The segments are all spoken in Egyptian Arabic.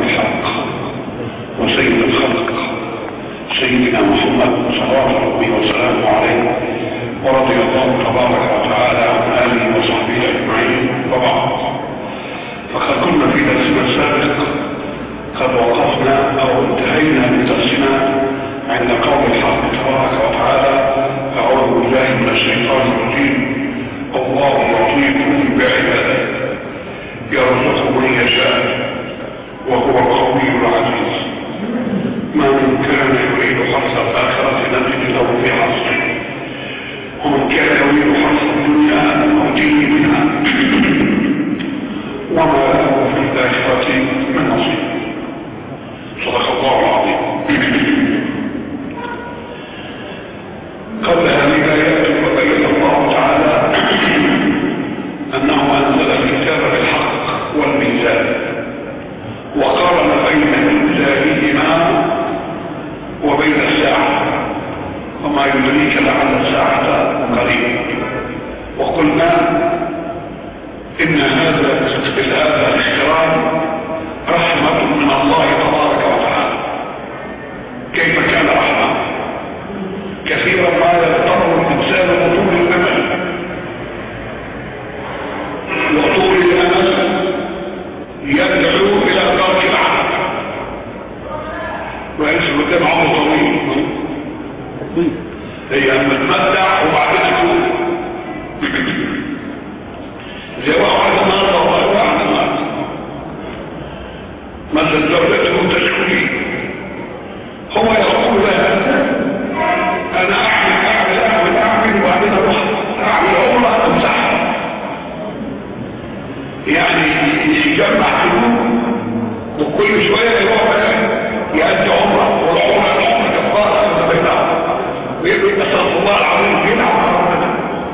الحق وسيد الخلق سيدنا محمد صلوات ربي وسلامه عليه ورضي الله تبارك وتعالى عن آله وصحبه أجمعين وبعض فقد كنا في درسنا السابق قد وقفنا أو انتهينا من درسنا عند قول الحق تبارك وتعالى أعوذ بالله من الشيطان الرجيم الله لطيف بعباده يرزق من يشاء وهو القوي العزيز من كان يريد حرث الآخرة نجد له في حرثه ومن كان يريد حرث الدنيا نؤتيه منها وما له في الآخرة من نصيب صدق الله العظيم قبل هذه الآيات وبين الله تعالى أنه أنزل الكتاب بالحق والميزان وقارن بين إنزالهما وبين الساعة وما يدريك لعل الساعة قريب وقلنا إن هذا هذا الاحترام رحمة من الله تبارك وتعالى كيف كان رحمة كثيرا ما يضطر الإنسان بطول الأمل وطول الأمل يدعو إلى ترك العمل ويمشي قدام عمر طويل هي أما تمتع وبعدين تقول زي واحد النهارده واحد النهارده مثل دولته تشكيل هو يقول لها انا اعمل اعمل اعمل اعمل وبعدين اروح اعمل عمره امسحها يعني يجمع فلوس وكل شويه يروح يأدي عمره والعمره العمره كفاره ما بينها ويقول استغفر الله العظيم بيلعب ربنا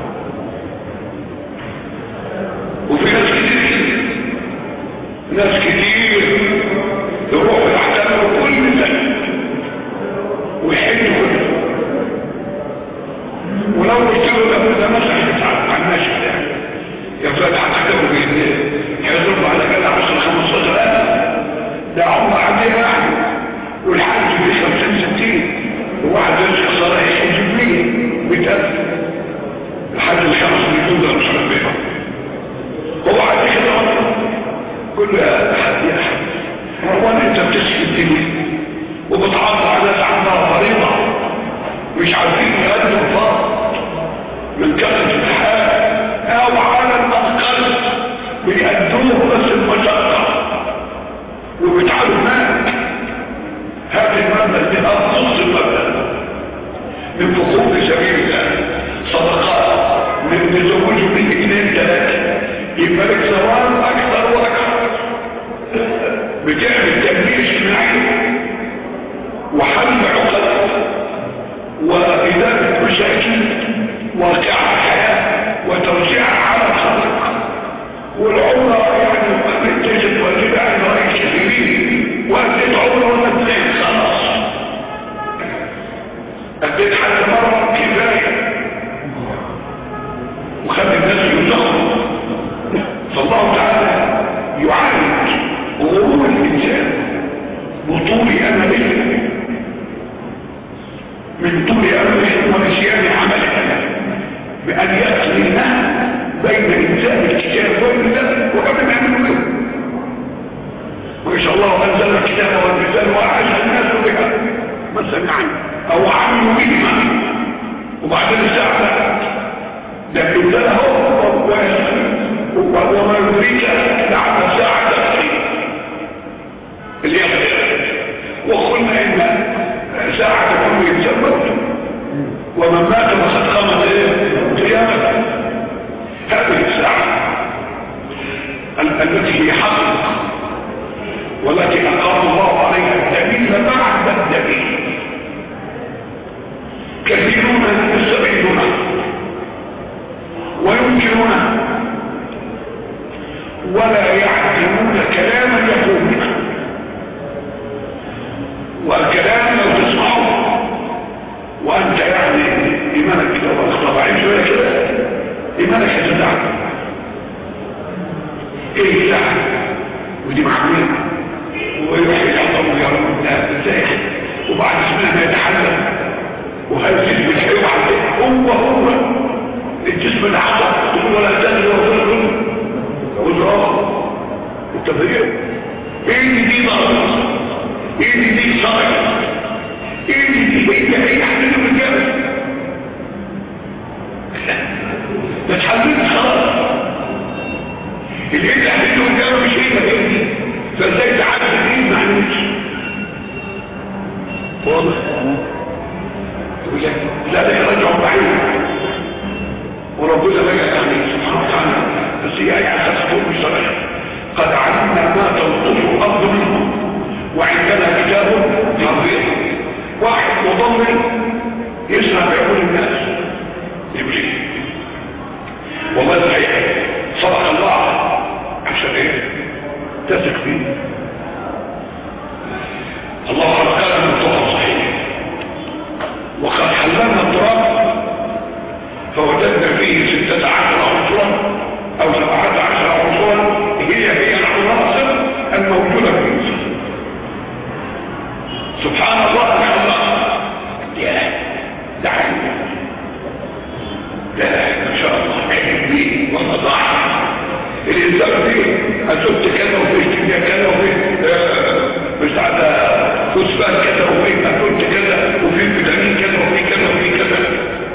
وفي ناس كتير ناس كتير يروحوا يحتملوا كل سنة ويحلوا كله ولو قلت له ده ده مسح عن المشي ده يا فلان هتحتملوا باذن يضرب على كده 10 15000 ده عمر عندنا يعني والحج ب 50 60 وواحد يمسك صلاه يحج ب 100000 الحج الخمس مليون ده مش عارف هو عندي كده عمر كل حد يا حد هو انت بتسكي الدنيا وبتعرض على عندها فريضة مش عارفين يقدموا الفرض من كثرة الحال او على الاقل بيقدموا بس المشقة وبيتعالوا هناك هذه المبلغ دي نص المبلغ من فقود سبيل الله صدقات من تزوجوا من اثنين ثلاثة يبقى لك ثواب اكثر واكثر بتعمل تنمية اجتماعي وحل عقد وإدارة مشاكل واقع الحياة وتوزيعها على الخلق والعمرة يعني مقابل تجد واجبة عن رأي كثيرين وأديت عمرة ولا اثنين خلاص أديت حتى مرة كفاية وخلي الناس يزخروا فالله تعالى يعالج غرور الإنسان بطول أمله من طول أمله ونسيان عمله بأن يقرن بين إنسان الكتاب والميزان وقبل ما يعملوا به وإن شاء الله أنزل الكتاب والميزان وأعز الناس بها ما سمعنا أو عملوا بهما وبعدين الساعة ده الميزان هو وما يدريك لعل الساعة تأتي اليقين وقلنا إن ساعة تكون يتسبب ومن مات فقد قامت قيامته هذه الساعة التي هي حق والتي أقام الله عليها الدليل بعد الدليل كثيرون يستبعدونه وينكرونه ولا يعلمون كلاما يقول به والكلام لو تسمعه وانت يعني ايمانك لو طبعين شويه كده ايمانك هتدعك ايه الساعه ودي معمولة وبعد اسمها يتحلل وهل جسم الحيوة هو هو الجسم العضل تقول ولا تنزل وتنزل وزراء التفريق ايه دي بقى ايه دي صاير ايه دي ايه دي يحملوا من جبل ما تحملش خلاص اللي انت حملته من جبل مش ايه دي فازاي تعرف ايه ما عملتش واضح يقول لك لا ده يرجع بعيد وربنا بقى يعني سبحانه وتعالى بس هي اي اساس تقول بصراحه قد علمنا ما تنقص الارض منه وعندنا كتاب حفيظ واحد مضمن يسمع بعقول الناس ابليس والله صحيح صدق الله عشان ايه تثق فيه الله خلقنا من طرق صحيح وقد حللنا التراب فوجدنا فيه ستة عشر عنصرا او سبعة عشر عنصرا هي هي العناصر الموجودة في مصر سبحان الله سبحان الله يا دعي لا ما شاء الله علم بيه وضع الانسان فيه اشفت كذا وفيه كيمياء كذا وفيه آه مش على فوسفات كذا وفيه اشفت كذا وفيه فيتامين كذا وفيه كذا وفيه كذا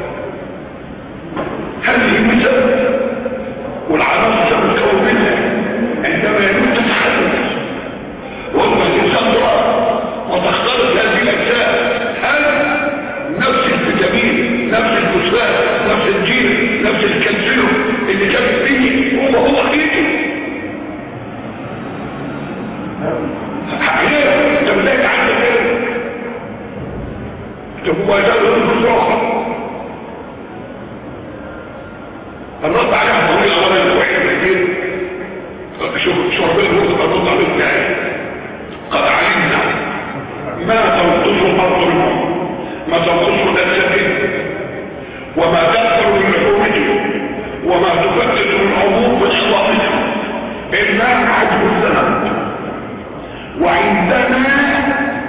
هذه المسألة والعناصر المتكون منها عندما يموت تتحدث وأما الإنسان ضرر وتختلط هذه الأجزاء هل نفس الفيتامين نفس الفوسفات نفس الجيل نفس الكالسيوم اللي كان فيه هو هو حقيقي حقيقي انت بدأت عندك ايه انت هو يزال الفسوخة الرد عليها طويلة ولا الوحيد كتير شوف شو ربنا يقول الرد عليه ازاي قد علمنا ما تنقص الارض منه ما تنقص نفسه وما تكثر من لحومه وما تفتت من عموم اصلاحه الا عجب الذهب وعندنا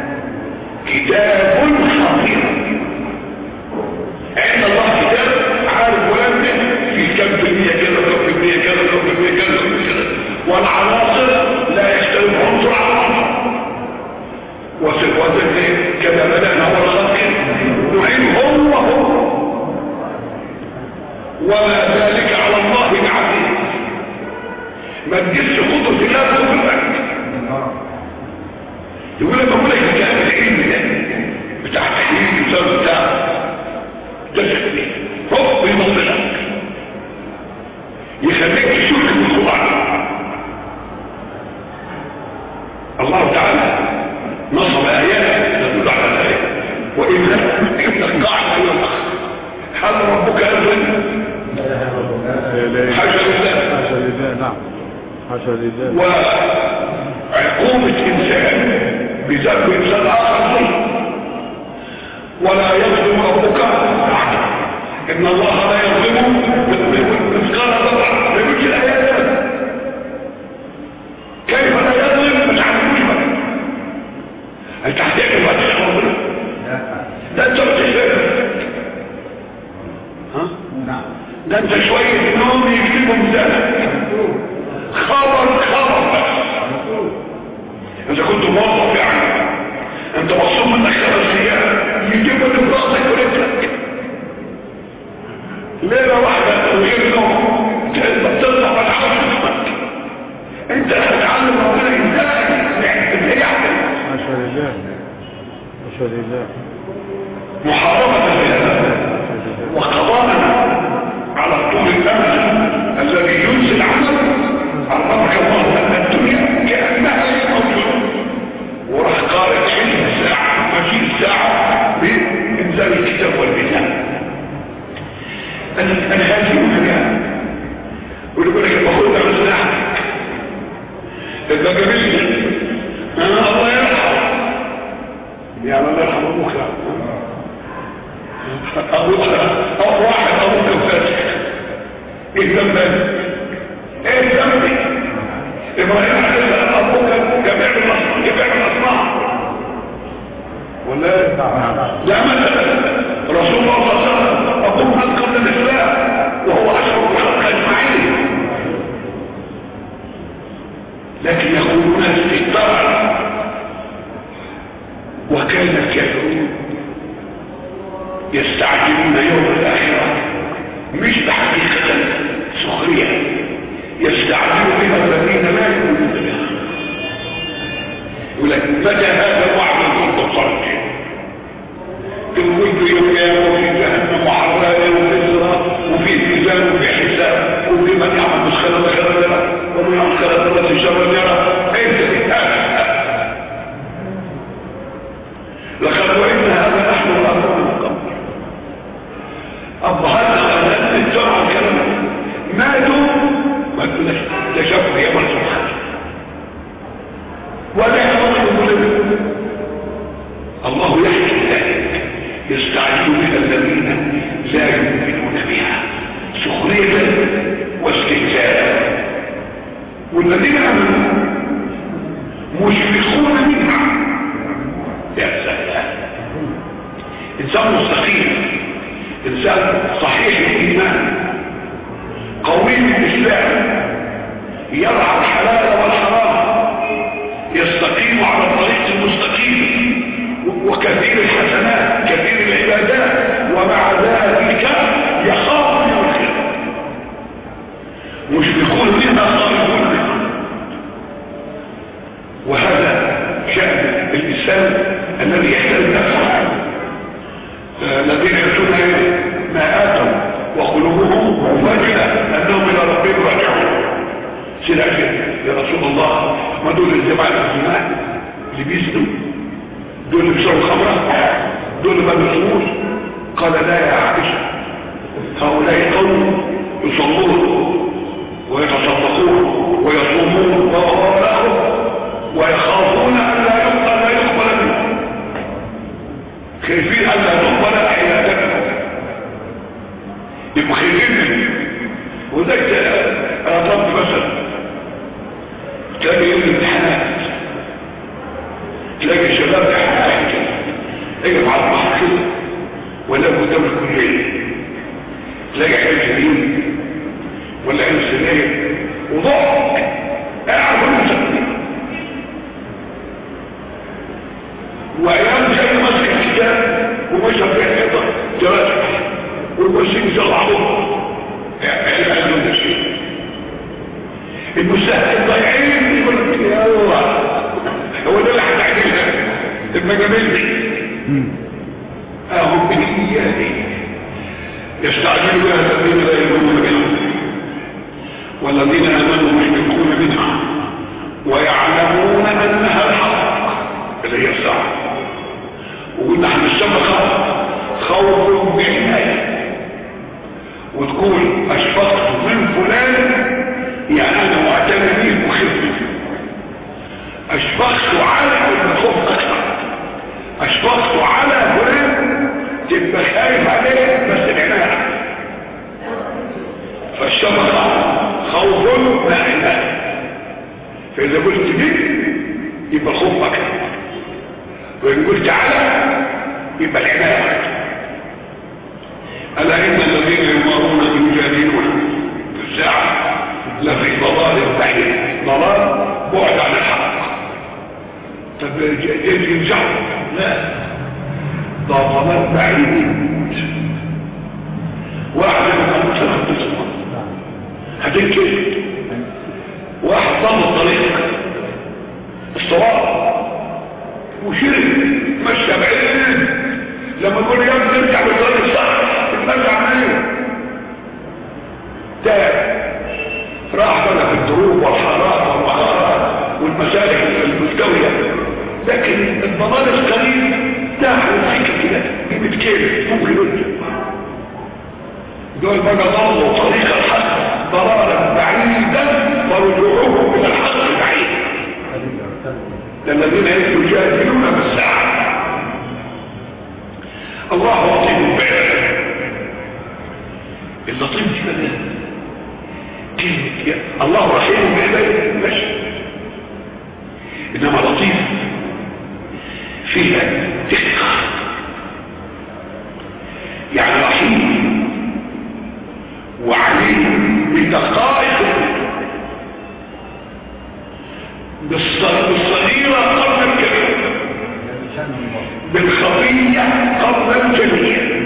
كتاب خطير عند الله كتاب عارف ولد في كم في المية كذا كم في المية كذا كم في المية كذا كم في كذا والعناصر لا يختلف عنصر عن عنصر وسيكون كما بدأنا هو الخلق نعيد هو هو وما ذلك على الله بعزيز ما تجيش خطوة الله تقول لك يقول لك بقول لك الكلام العلمي ده بتاع تحليل الانسان بتاع جسد هو بيضللك يخليك تشك في القرآن الله تعالى نصب آيات تدل على ذلك وإذا إن القاعدة إلى الأخر هل ربك أذن حاشا لله حاشا لله نعم حاشا لله وعقوبة إنسان بذنب إنسان آخر فيه ولا يظلم ربك أحدا إن الله لا يظلم مثقال ذرة بمثل الآيات كيف لا يظلم ما تعرفوش بقى هل تحتاج ما تشعر ربنا ده انت بتشتغل ها ده انت شوية نوم يكتبهم ده خبر خبر بس اذا كنت موظف يعني انت مصوم منك خمس ايام يجيبوا لك راسك ورجلك ليله واحده تغيير نوم تطلع ما تعرفش اسمك انت هتتعلم ربنا ازاي ازاي يعمل حاشا لله حاشا لله محاربه لله وقضاءنا على طول الامل الذي ينزل عنه عرفك الله ان الدنيا كانها موجوده وراح قارئ علم ساعه مجيء ساعه بانزال الكتاب والميزان انا هذه حاجات ويقول لك المفروض على سلاحك البجريه انا الله يرحم يعني الله يرحم ابوك ابوك او واحد ابوك فاتح ايه ذنبك ايه ذنبي ابراهيم عليه السلام ابوك كان بيعمل مصنع كان بيعمل مصنع ولا لكن يقولون استكبارا وكان الكافرون يستعجلون يوم الآخرة مش بحقيقة سخرية يستعجل بها الذين لا يؤمنون بها يقول لك متى هذا الوعد كنت صادق إن كنت يوم وفي جهنم وحرارة وفي صراط وفي ميزان وفي حساب وفي من يعمل مسخرة خيرا يرى ومن يعمل خيرا شرا يرى انت لقد وإن هذا نحن الأمر من القبر أبهات الخلال الجرعة الكلام ماتوا ما تقولش تشافوا هي مرسل الخلال ولا يحضر الله يحكي ذلك يستعجل بها الذين لا يؤمنون بها سخرية واستهزاء والذين امنوا مشفقون منها يا سلام انسان مستقيم انسان صحيح الايمان قوي الاسلام يرعى الحلال والحرام يستقيم على الطريق المستقيم وكثير الحسنات كثير العبادات ومع ذلك يخاف من الخير مشفقون منها خائفون منها وهذا شأن الإنسان الذي يحتاج نفسه الذين يأتون ما آتوا وقلوبهم وجلة أنهم إلى ربهم راجعون سلاجة يا رسول الله ما دول الجماعة الزمان اللي بيسدوا دول اللي بيشربوا خمرة دول اللي ما بيصوموش قال لا يا عائشة هؤلاء قوم يصلون ويتصدقون ويصومون وغفر لهم ويخافون ان لا يقبل لا يقبل منهم خايفين ان لا تقبل عبادتهم يبقوا خايفين منهم وده انا ضربت مثلا كان يوم الامتحانات تلاقي شباب يحتاج يجب على البحر كده ولا قدام الكليه تلاقي عيال جميل ولا عيال سنين وضعك قاعد ولا وعيال جاي ماسك الكتاب ومشى في الحيطه جراتك والمسلمين يطلعوه يعملوا ده شيء المساعد ضايعين يقول لك يا الله هو ده اللي هتعملها المجامل دي اهو بنياتي يستعجل بها الذين لا يؤمنون بها والذين امنوا مشركون منها ويعلمون انها الحق اللي هي الساعه وقلنا احنا الشبكه خوف بعنايه وتقول اشفقت من فلان يعني انا معتني بيه وخفت اشفقت على الخوف اكثر اشفقت على فلان تبقى خايف عليه بس العنايه فالشفقه خوف مع عنايه فاذا قلت دي يبقى الخوف اكثر وان قلت على يبقى العنايه اكثر الا ان الذين يمارون يجادلون في الساعه لفي ضلال بعيد ضلال بعد عن الحق طب يرجعوا لا ده ضلال بعيد واحد من المتخصص هتنكر واحد ضل الطريق الصواب وشرك مشى بعيد لما يقول يا ابني ارجع بالطريق الصح المرجع منه تاب راح بقى في الدروب والحارات والمهارات والمسالك المستوية لكن الضمان القليل داخل فيك كده قيمة كيف ممكن يرجع دول بقى ضلوا طريق الحق ضلالا بعيدا ورجوعهم الى الحق بعيد الذين يجادلون بالساعة الله لطيف بعباده اللطيف دي بدأ كلمة الله رحيم بعباده ماشي انما لطيف فيها دقة يعني رحيم وعليم بدقائق بالص- بالصغيرة قبل الكبيرة بالخطية قبل الجميع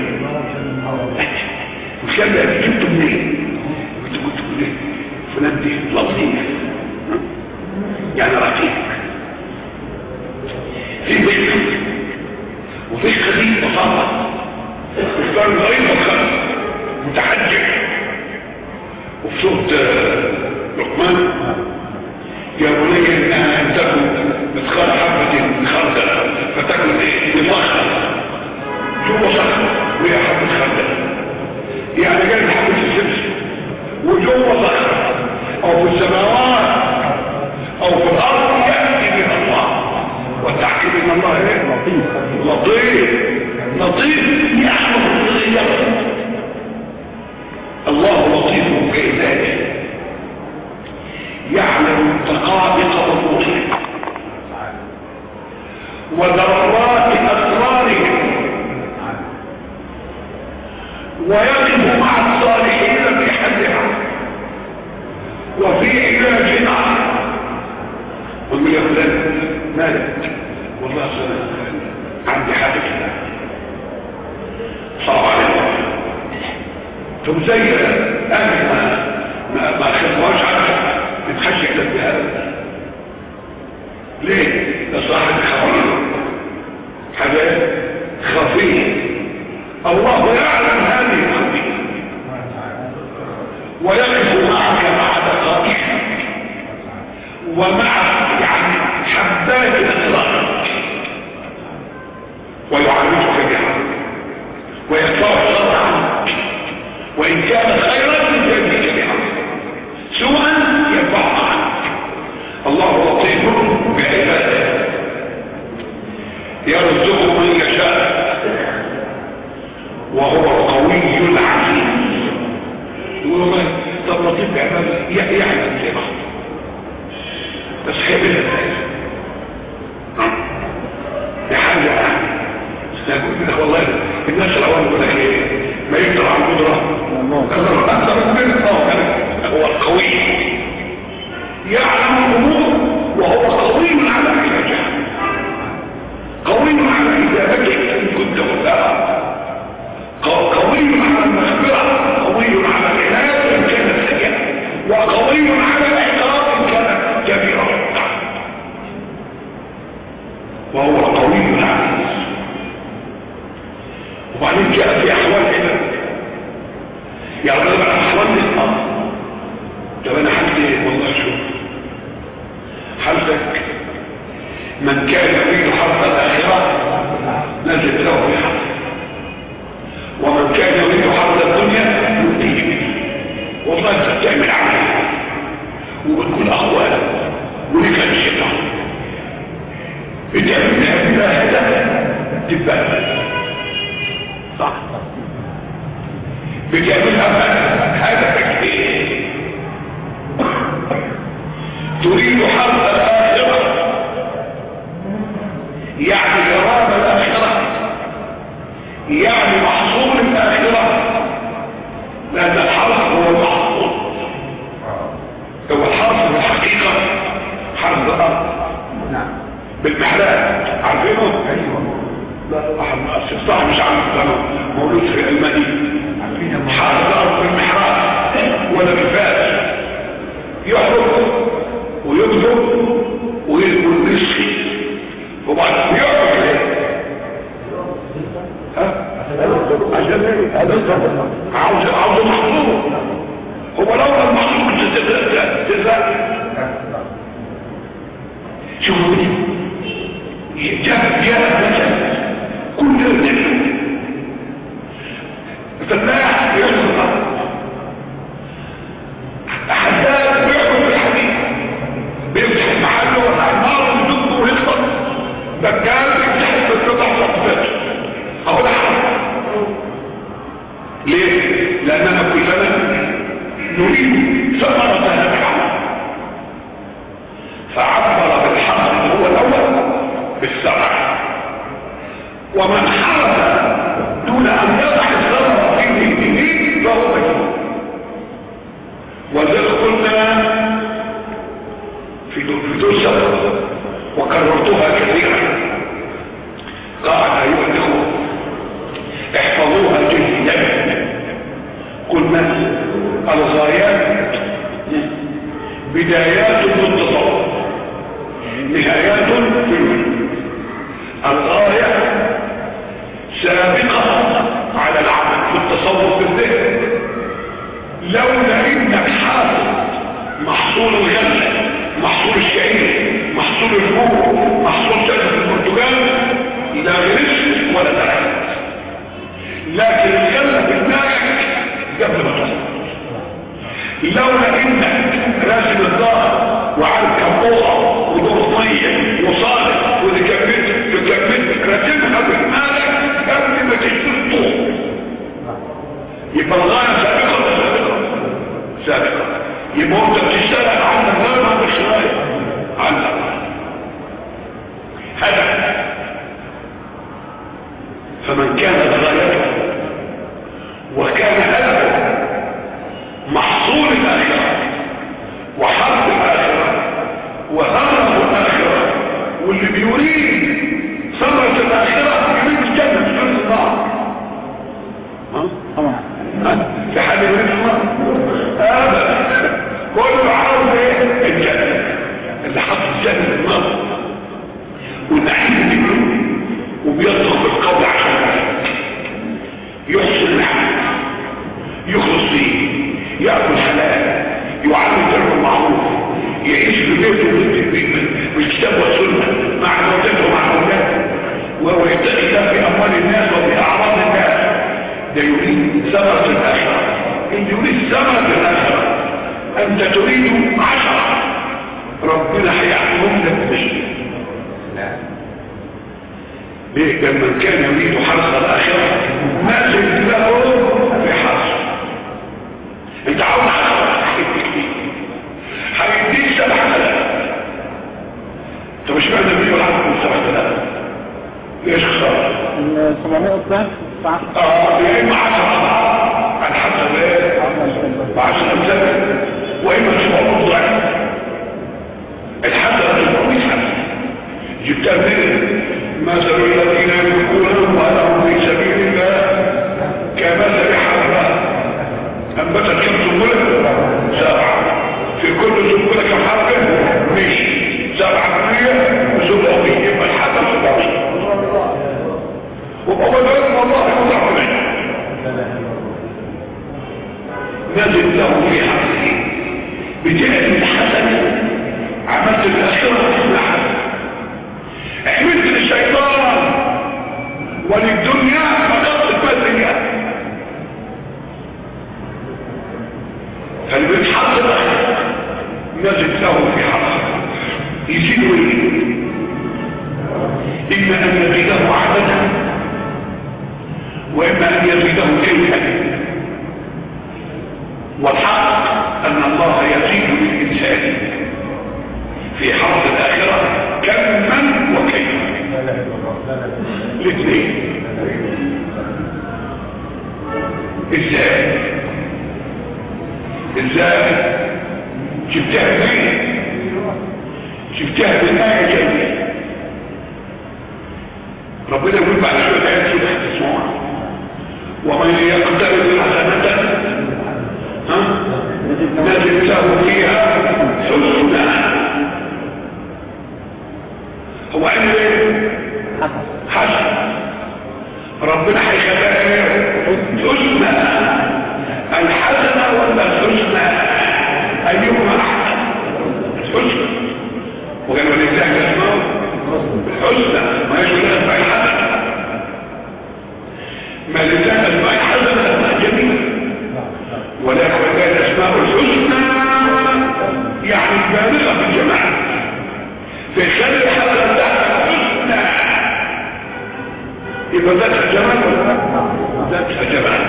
مش كده جبته منين كنت كنت ليه فلان دي لطيف يعني رقيق في بيت وفي خليل بساطة وكان ضعيف الخلق متحجر وفي صوت آه، لقمان يا بني انها ان تكن مثقال حبة خردل فتكن ايه بصخرة جوه صخرة وهي حبة خردل يعني جاي حبة السمسم وجوه صخرة او في السماوات او في الارض يأتي من الله والتحكي من الله ايه لطيف لطيف يحفظ الخيار الله لطيف بعباده يعلم دقائق امورهم وذرات اسرارهم ويقف مع الصالحين في حدها وفي علاجها قل لي يا فلان مالك والله أصل عندي حاجه كده صعب عليك ثم زي اهل ما ما ما خدوهاش عنها بتخشى كده بهذا ليه ده صاحب خبير حاجات خفيه الله يعلم هذه الخفيه ويقف معك مع دقائق ومع يعني حبات الاسرار ويعالجك بها ويدفع الشر عنك وان كان خيرا يجزيك بها سوءا يدفعها عنك الله لطيف بعباده يرزق من يشاء وهو القوي العزيز يقولوا ما طب لطيف بعباده ي- يعلم زي ما هو. بس خيبنا ازاي دي حاجه نقول كده والله الناس الاول يقول لك ايه ما يقدر على القدره قدر اكثر من اه هو القوي يعلم الامور وهو قوي على علاجها قوي على اجابتك ان كنت مبتلى قوي على المغفره قوي على العلاج ان كانت سيئه وقوي على العقاب ان كانت كبيره وهو القوي العزيز وبعدين جاء في احوال كده يعني انا بقى احوال الارض طب انا حالتي والله شوف حالتك من كان يريد حرث الاخره نزل له في حرث ومن كان يريد حرث الدنيا يؤتيه به والله انت بتعمل عمل وبتكون اخوان ولك الشيطان بتعملها بلا هدف تبقى صح بتعملها هدفك ايه تريد حرب الاخره يعني جرام الاخره يعني محصول الاخره لان الحرب هو المحصول هو الحرب في الحقيقه حرب الارض نعم بالمحلات عارفينه ايوه لا احد ما أسس صح مش عارف انا مولود في المدينه عارفين حارس الارض بالمحراب ولا بالفاس يحرق ويكذب ويقول رزقي وبعدين يحرق ليه ها عشان ايه عاوز عاوز محظوظ هو لولا المحظوظ تزال شوفوا دي جاء جاء مثلا كل الناس فلاح يحصل الارض حداد بيحكم في الحديد بيفتح المحل ولا النار ويدق ويخبط دجال بيفتح القطع صفات اهو ده حرب ليه؟ لاننا كلنا نريد ثمرة هذا العمل فعبر بالحق هو الاول بالسمع وكررتها كثيرا قاعدة أيها الإخوة احفظوها جيدا قلنا الغايات بدايات في التصور نهايات في الوجود الغاية سابقة على العمل في التصور بالذهن لولا انك حافظ محصول الغله محصول الشعير محصول الفول محصول شجر البرتقال لا غرست ولا درست لكن الغله في دماغك قبل ما تصل لولا انك راسم الظهر وعارف كبوطه ودور ميه وصالح وتكملت تكملت راسمها بدماغك قبل ما تشتري الطوب يبقى الغايه سابقه ولا سابقه سابقه يبقى انت بتشتغل على الغايه ما عندكش غايه عندك هدف فمن كانت غايته وكان هدفه محصول الآخرة وحرب الآخرة وهرب الآخرة واللي بيريد ثمرة الآخرة يريد الجنة مش يريد النار طبعا ها؟ في حد يريد النار أبدا كله عاوز ايه الجنة اللي حط الجنة النار والنعيم بيقول وبيطلق بالقول عشان ذلك يحسن العمل يخلص فيه يأكل حلال يعلم ترك المعروف يعيش في بيته بالكتاب والسنة مع زوجته ومع أولاده وهو يتقي ده في أموال الناس وفي أعراض الناس ده يريد ثمرة الآخرة إن يريد ثمرة الآخرة أنت تريد عشرة ربنا هيعلمهم لك بشيء ليه لما كان يريد حرص الآخرة ما زلت له في حرص انت عاوز عشرة هيديك سبع ثلاث طب مش معنى النبي ولا عندكم سبع ثلاث ليش خسارة؟ ال 700 ضعف ساعة اه يا اما عشرة على حسب ايه؟ بعشرة سنة واما سبعون ضعف الحسنة سبعون حسنة جبتها منين؟ مثل الذين ينفقون اموالهم في سبيل الله كمثل حبة انبتت كم سنبلة؟ سبعة في كل سنبلة كم حبة؟ مش سبعة مية وسبعمية يبقى الحبة سبعمية وهو ذلك والله يوضع منه نزل له في حقه بجهل الحسنة عملت الأخيرة اسم حسن عملت للشيطان وللدنيا فقط الدنيا فاللي بيتحط الأخيرة نزل له في حقه يزيد ويزيد إما أن يزيده عددا وإما أن يزيده كيفا والحق أن الله يزيد للإنسان في حرب الآخرة كما وكيفا الاثنين ازاي ازاي جبتها منين جبتها بالآية جميلة ربنا يقول بعد شوية آيات سورة تسمعها ومن يقترب حسنة ها نجد له فيها حسنى هو عمل ايه حسن ربنا هيخليها ايه حسنى الحسنة ولا الحسنى ايهما احسن الحسنى وكان ولله اسمه الحسنى ما يشغل اسماء الحسنة ما لله اسماء الحسنة اسماء جميلة ولكن كان اسماء الحسنى يعني بالغة في الجمال في خلال الحسنة تحت الحسنى يبقى ذاتها جمال ولا لا؟ ذاتها جمال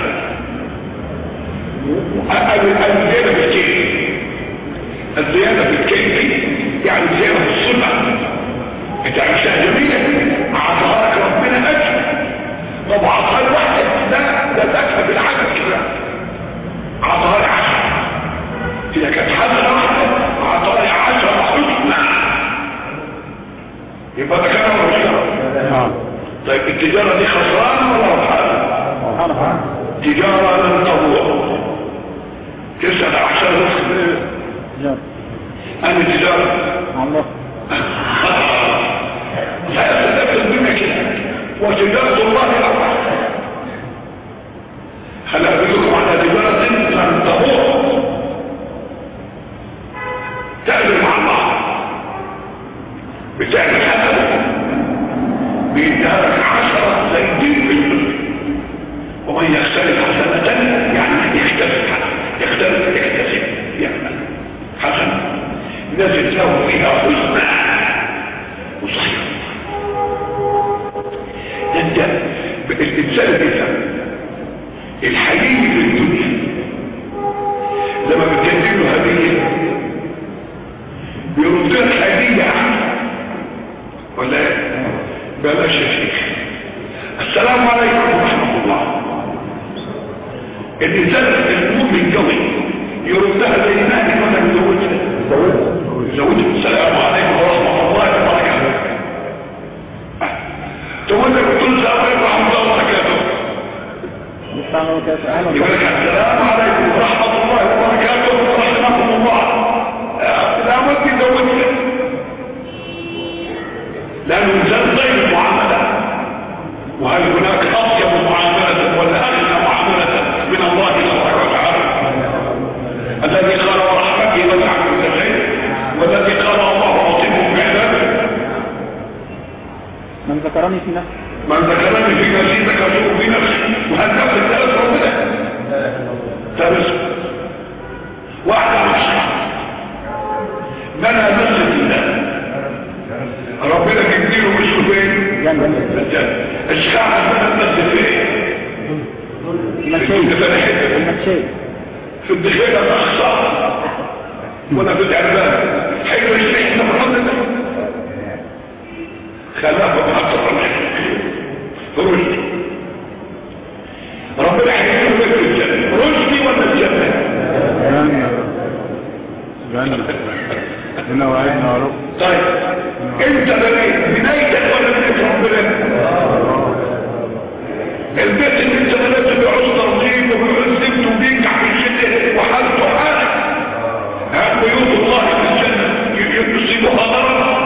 الزيادة في الكيف الزيادة في الكيف يعني الزيادة في الصفة انت عمشتها جميلة عطاها لك ربنا اجل طب عطاها لواحد لا ده تكفى بالعدد كده عطاها لك عشرة اذا كانت حسنة واحدة عطاها لك عشرة حسنى يبقى ده كان ولا تجاره نعم طيب التجاره دي خسرانه ولا ربحانه حرف تجاره لن تبور تسال احسن رزق جار انا تجاره الله فيتذكر الدنيا كده وتجاره الله الاول هل ادلكم على تجاره لن تبور تعمل مع الله بتعمل حسنه بيديها لك عشرة زيتين بالمثل ومن يختلف حسنة يعني يختلف يختلف يكتسب يعمل حسنة نزل له فيها حسنى وصحيح انت الانسان بيفهم الحقيقي في الدنيا لما بتقدم له هديه بيرد لك هديه عنه ولا إيه؟ بلاش يا شيخ السلام عليكم ورحمه الله الانسان المؤمن قوي يردها زي ما ولا يزودها يزودها السلام عليكم ورحمه الله وبركاته تقول لك بتقول السلام عليكم ورحمه الله وبركاته مستعمل وكاسة أهلا يقول لك السلام عليكم ورحمه الله وبركاته رحمكم الله لا بد يزودها لانه انسان طيب المعامله وهل هناك اطيب معامله ولا اغنى معامله من الله تبارك وتعالى الذي قال ورحمته وسع كل شيء والذي قال الله لطيف بعباده من ذكرني في نفسي من ذكرني في نفسي ذكرته في نفسي وهل نفس الثلاث ربنا ثالث واحد عشر منها مسجد الله ربنا بيديله مش فين جنة الشعب منها مسجد فين المشي المشي في الدخيلة الأخصى ولا في العربان حلو الشيء ده محمد ده خلافه حق الرمح رشدي ربنا حيث لك الجنة رشدي ولا الجنة جنة جنة هنا وعدنا يا رب طيب انت بنيت بنيتك ولا بنيت ربنا البيت اللي انت بنيته بيعوز ترتيب وبيعوز زبط وبينجح في الشتاء وحالته حالك ها بيوت الله في الجنة يصيبها ضرر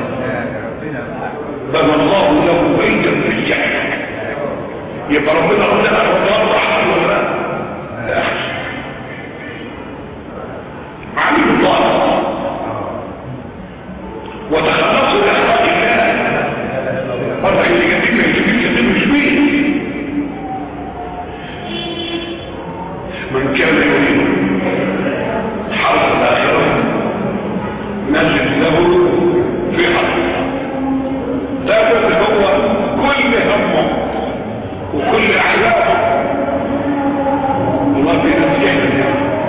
بنى الله له بيتا في الجنة يبقى ربنا ربنا ربنا رحمه ولا لا؟ لا علم الله وتخلصوا لاخلاق الله مرة اللي جديد ما يجيبش كتير مش مين من كان يريد حرف الاخره نجد له في حرف ده هو كل همه وكل احلامه والله بينجحنا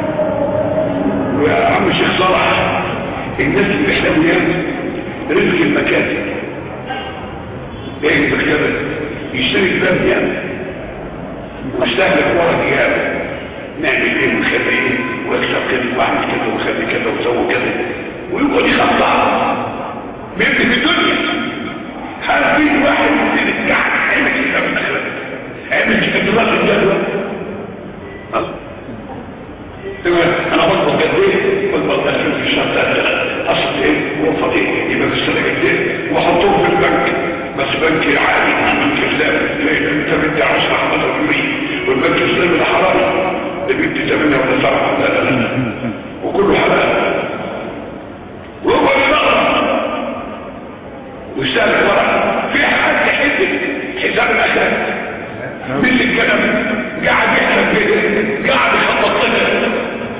ويا عم الشيخ صلاح الناس اللي بيحلموا ياما رزق المكاتب جاي مكتبه يشتري كتاب ياما واستهلك ورق ياما نعمل ايه ونخلي ايه واكسب كذا واعمل كذا وخلي كذا وسوي كذا ويقعد يخطط بيبني في الدنيا هل في واحد يبتدي قاعد عامل كتاب الاخره عامل كتاب دراسه الجدوى تمام انا بطلب قد ايه بطلب 2000 في الشهر ثلاثة اصل ايه وفض ايه يبقى في السنه قد ايه واحطهم في البنك بس بنك عالي مش بنك اسلامي لان انت بدي 10 15% والبنك الاسلامي ده حرام ده بيدي 8 ولا 7 لا لا لا وكله حلال وهو النظر ويستهلك ورق في حد حسب حساب الاخلاق مثل الكلام قاعد يحسب كده قاعد يخطط لك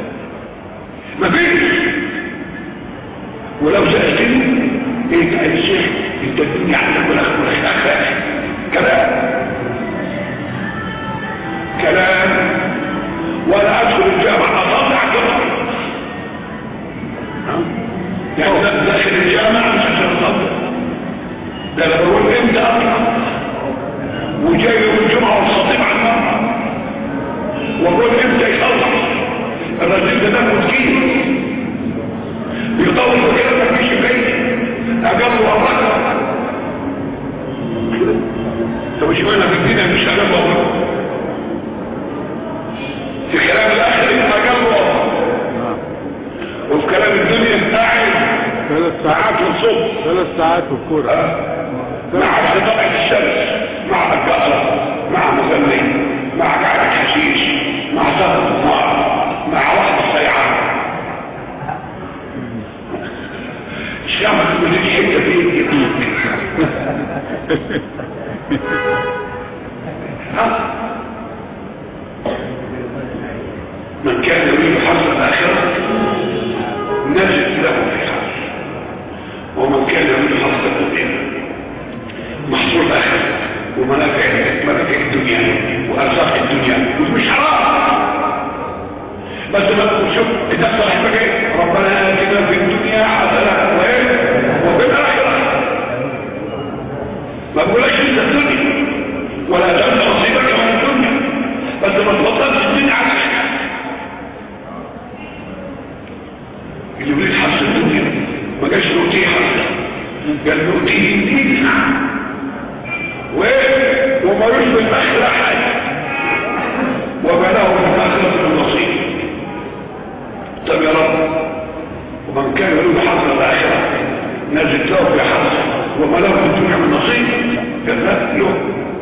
مفيش ولو سألتني ايه قاعد الشيخ انت الدنيا عندك ولا ولا اخلاق كلام كلام ولا ادخل الجامعة اطلع كلام يعني ده داخل الجامعة مش عشان اطلع ده لما بقول امتى اطلع وجاي يوم الجمعة والخطيب على المرة وقول امتى يخلص الرجل ده ده مسكين بيطول كده ما فيش فايدة اجابه وراك ساعات الصبح ثلاث ساعات في الكورة مع طلعة الشمس مع القطر مع مغني مع قعدة حشيش مع سهرة النار مع واحد السيعان الشمس من الحتة دي ها؟ من كان يريد حظ الآخرة نجد له فيها ومن كان يريد حظ الدنيا محصول الآخرة ومنافع منافع الدنيا وأرزاق الدنيا ومش حرام بس ما تقول شوف إذا صاحبك إيه ربنا آتنا في الدنيا حسنة وإيه وفي الآخرة ما بقولكش إنت الدنيا ولا تنسى نصيبك من الدنيا بس ما تبطلش الدنيا على حاجة اللي يريد حظ الدنيا ما جاش نؤتيه حظ قال نؤتيه دين وايه وما يشبه الاخره حاجه وما له في الاخره من نصيب طب يا رب ومن كان يريد حظ الاخره نزل له في حظ وما له في الدنيا من نصيب قال لا له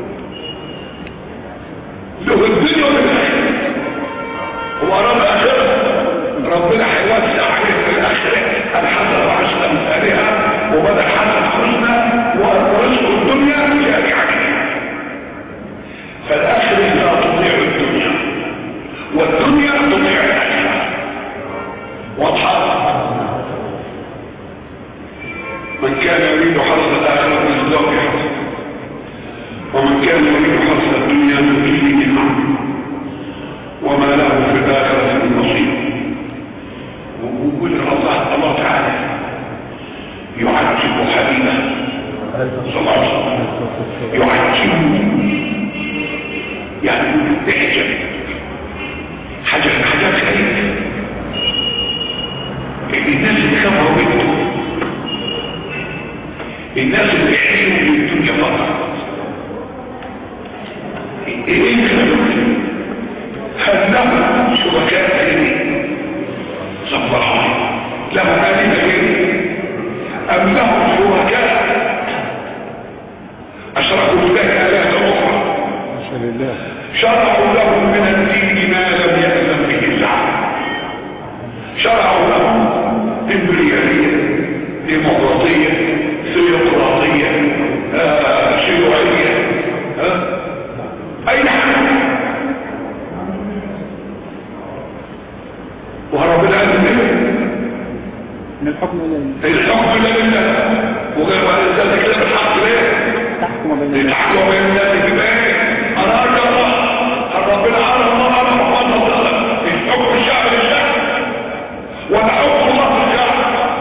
له الدنيا والاخره هو اراد اخره ربنا هيوسع عليه في الاخره الحسنه وعشر امثالها وبدا حسن حسنى ورزق الدنيا جاري عليه فالاخره لا تضيع الدنيا والدنيا تضيع الاخره واضحه من كان يريد حظ الاخره من ذوق حظ ومن كان يريد حظ الدنيا من فيه منها وما له في الاخره من نصيب وقول الله الله تعالى يعجب حبيبه صلى الله عليه وسلم يعجب يعني تعجب حاجة حاجات غريبة الناس اللي خافوا بنته الناس اللي يحسنوا بالدنيا فقط ايه هل لهم شركاء كريمين صبر عليه لهم آلهة كريمين أم لهم شركاء أشركوا بالله آلهة أخرى ما لله شرعوا لهم من الدين ما لم يأذن به الله شرعوا لهم إمبريالية ديمقراطية سيقراطية آه، شيوعية آه، أي حاجة وربنا قال لهم من الحكم الى الحكم الا لله وغير ما ذلك كده بالحق ليه تحكم بين الناس لتحكم بين الناس بايه اراد الله ربنا عرف الله على محمد صلى الله عليه وسلم الحكم الشعب للشعب ولا حكم الله للشعب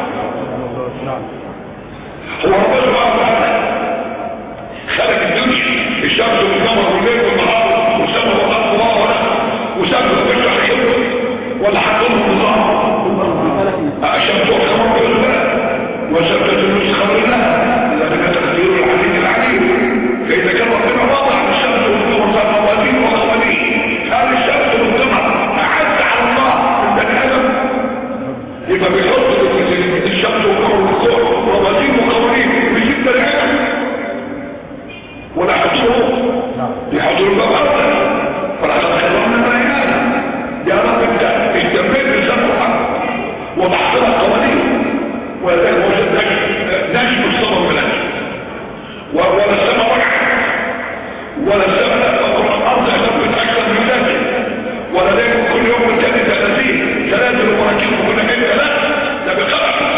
هو ربنا سبحانه وتعالى خلق الدنيا الشمس والقمر والليل والنهار والسماء والارض الله ولا وسبب بشر خيره ولا حكمهم نظام الشمس والقمر بالله وسبت النسخة لله ذلك تقدير العزيز العليم فإذا كان ربنا وضع الشمس والقمر موازين وقوانين هل الشمس والقمر أعز على الله من بني آدم يبقى بيحط الشمس والقمر والقمر موازين وقوانين بيجيب بني آدم ولا حطوه يحطوا الباب أرضا فلا تتخلون بني آدم يا رب انت اهتميت بالسمع وضعت لها قوانين ولذلك وجد نجم الصبر بلاش ولا السماء وقعت ولا السماء الارض اهتمت اكثر من ذلك ولا ليكم كل يوم والتاني ثلاثين ثلاثة ومراكب كل حين ثلاثة ده بقدر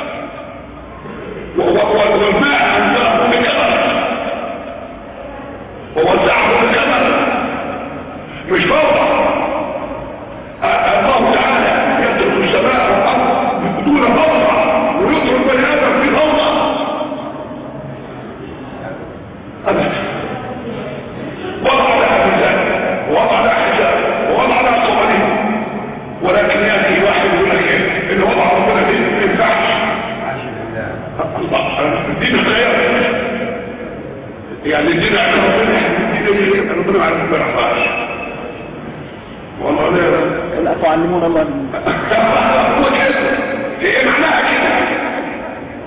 والماء انزله بقدر ووزعه بقدر مش فوضى الله تعالى يترك السماء والارض بدون فوضى ويترك بني ادم في فوضى ابدا وضع لها ميزان ووضع لها حساب ووضع لها قوانين ولكن ياتي واحد يقول لك ايه ان وضع ربنا دي ما ينفعش الله الدين خير يعني الدين عند ربنا الدين ربنا ما عرف ما يرفعش والله لا لا تعلمون الله هو كده ايه معناها كده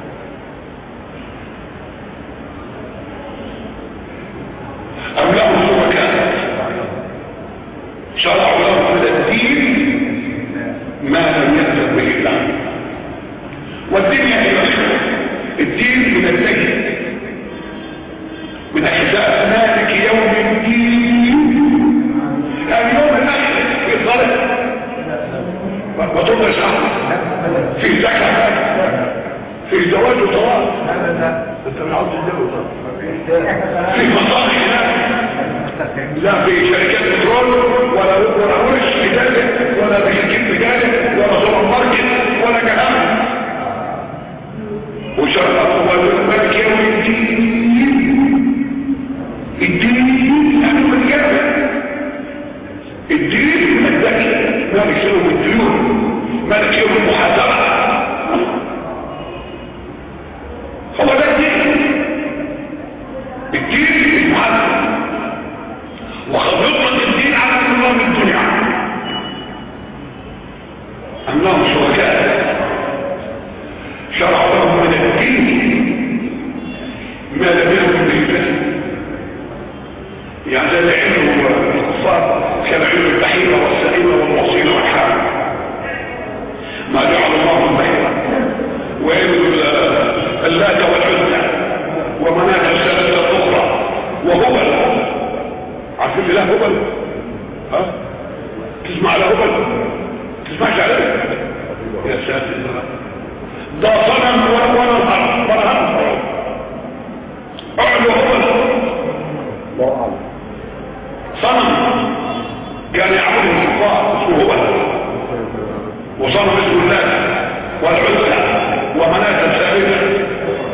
والدنيا هي الآخرة الدين من الدين من حساب مالك يوم الدين اليوم الآخر في صلاة وتدرس في زكاة في زواج وطلاق انت مش عاوز تتجوز في مصالح لا في شركات بترول ولا ولا ورش تجاري ولا بشركات تجاري ولا سوبر ماركت ولا كلام وشرط ملك يوم الدين الدين أنه من جابر الدين من الذكي مالك يوم الديون مالك يوم المحاسبة هو ده الدين الدين المحاسبة وقد يطلق الدين على كل نوع من الدنيا أنهم شركاء شرعوا لهم من الدين ما لم يكن به فهم يعني زي العلم والكفار كان علم البحيرة والسليمة والموصيلة والحامل ما جعل الله البحيرة وعلم اللات والعزة ومناة السنة الأخرى وهبل عارفين الله هبل ها تسمع على هبل تسمعش عليه يا ساتر ده صنم ولا ولا الارض ولا هم اعلو هبل الله أعلم صنم كان يعبد الكفار اسمه هبل وصنم اسمه الله والعزة ومناة الثالثة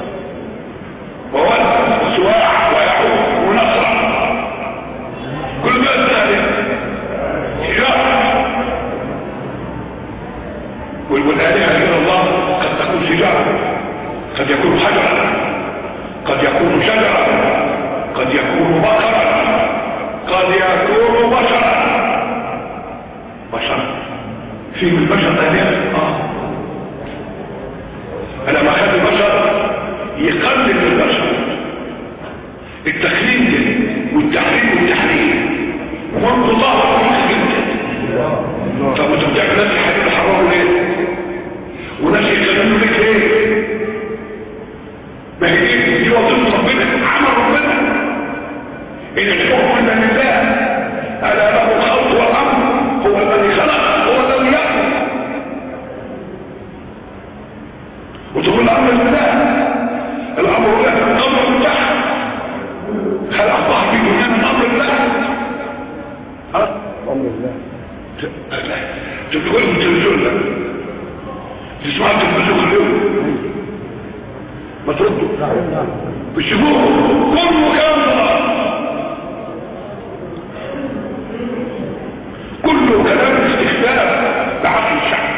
وولد وسواع ويعوق ونصر كل ما ذلك شجاع والآلهة إلى الله قد تكون شجاعة قد يكون حجرا قد يكون شجرا قد يكون بقرا قد يكون بشرا بشرا في من البشر آلهة اه انا ما خلي البشر يقلل البشر التخليل والتحريم والتحريم وانت الله رحمك جدا طب انت بتعمل ناس الحديد حرام ليه وناس يخللوا لك ليه ما هي دي دي وظيفه ربنا عمل ربنا ان الحكم الا لله الا له الخلق والامر هو الذي خلق هو الذي يحكم وتقول الامر لله الامر له الامر من تحت خلق الله في دنيا من امر الله ها أمر الله تقول التلفزيون ده تسمع التلفزيون اليوم ما تردوا بتشوفوه كله كلام ضلال كله كلام استخدام بعقل الشعب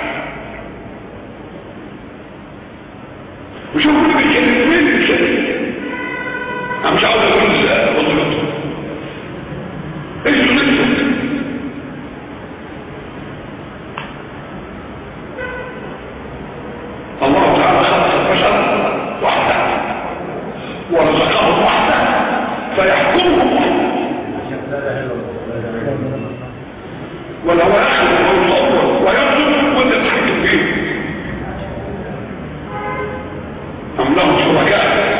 وشوفوا اللي بيتكلم مين اللي بيتكلم انا مش عاوز اقول وظيفته ايش نفسك الله تعالى خلق البشر وحده ورزقهم وحده فيحكمهم وحده ولو يخلق او يصور ويرزق وانت تحكم فيه ام لهم شركاء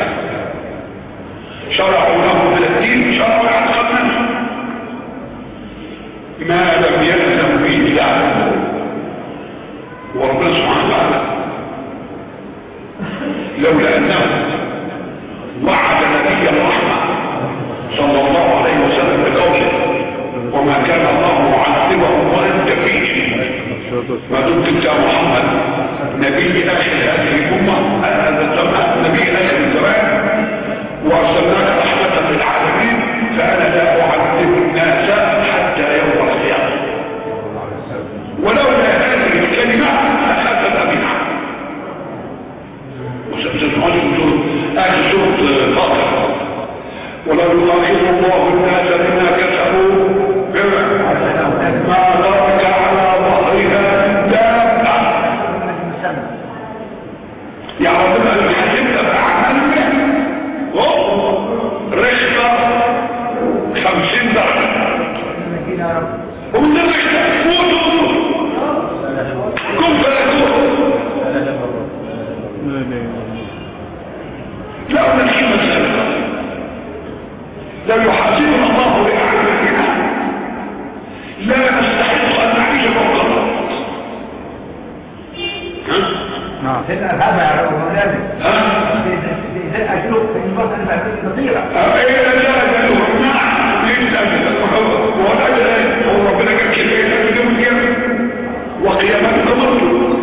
شرعوا لهم من الدين شرعوا يعتقد منه ما لم يلزم به الله وربنا سبحانه وتعالى لولا انه وعد نبي الرحمه صلى الله عليه وسلم بقوله وما كان الله معذبهم وانت فيهم ما دمت انت يا محمد نبي اخر هذه الامه هذا الزمان نبي اخر الزمان وارسلناك رحمه للعالمين فانا لا اعذب الناس حتى يوم القيامه ولولا هذه الكلمه لخسف بها وستسمعون بطول اهل سوره فاطر ولو يؤاخذ الله الناس بما كسبوا ما ترك على ظهرها دابه يا ربنا لو حسبت باعمالنا رشقه خمسين درجه ومن الرشقه موتوا كن فيكون لا نكشف مسألة لو يحاسبنا الله بأعمالنا لا نستحق أن نعيش فوق الأرض ها؟ سيدنا هذا يا رب مولانا ها؟ أشوف في المصر فاتت خطيرة أين لا أجله نعم ليس أجله هو الأجل هو ربنا قال كيف يتعمل يوم القيامة وقيامتك مرجو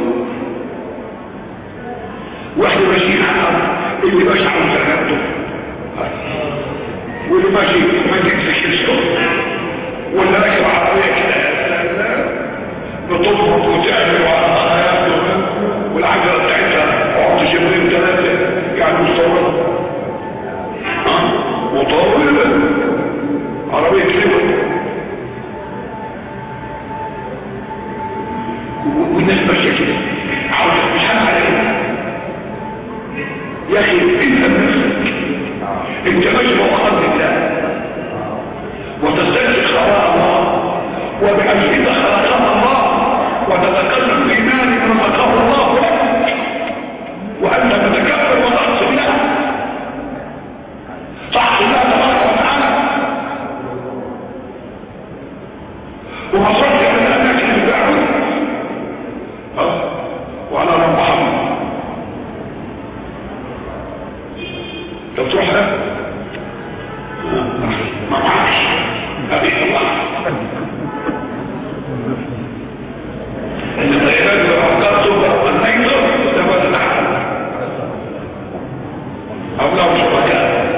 واحنا ماشيين على الأرض اللي ماشي على سلامته واللي ماشي ما تكسش الشغل ولا راكب عربية كده بتضبط وتعمل وعلى خياطه والعجلة بتاعتها عقد شبرين ثلاثة يعني مستورد ها مطولة عربية كلمة والناس ماشية كده عاوزة مش عارف عليها يا اخي انت بنفسك انت ماشي فوق خلق الله وتستنسخ خلاق الله وبأجهزة خلقها الله وتتكلم في مال رزقه الله لك وأنت تتكبر وتعصي الله تعصي الله تبارك وتعالى ومصرت من الأماكن البعيدة ها؟ وعلى رب محمد لو تروح ده ما معكش أبي الله إن العباد والأفكار تبقى النيطر تبقى الأحد أو لو شركاء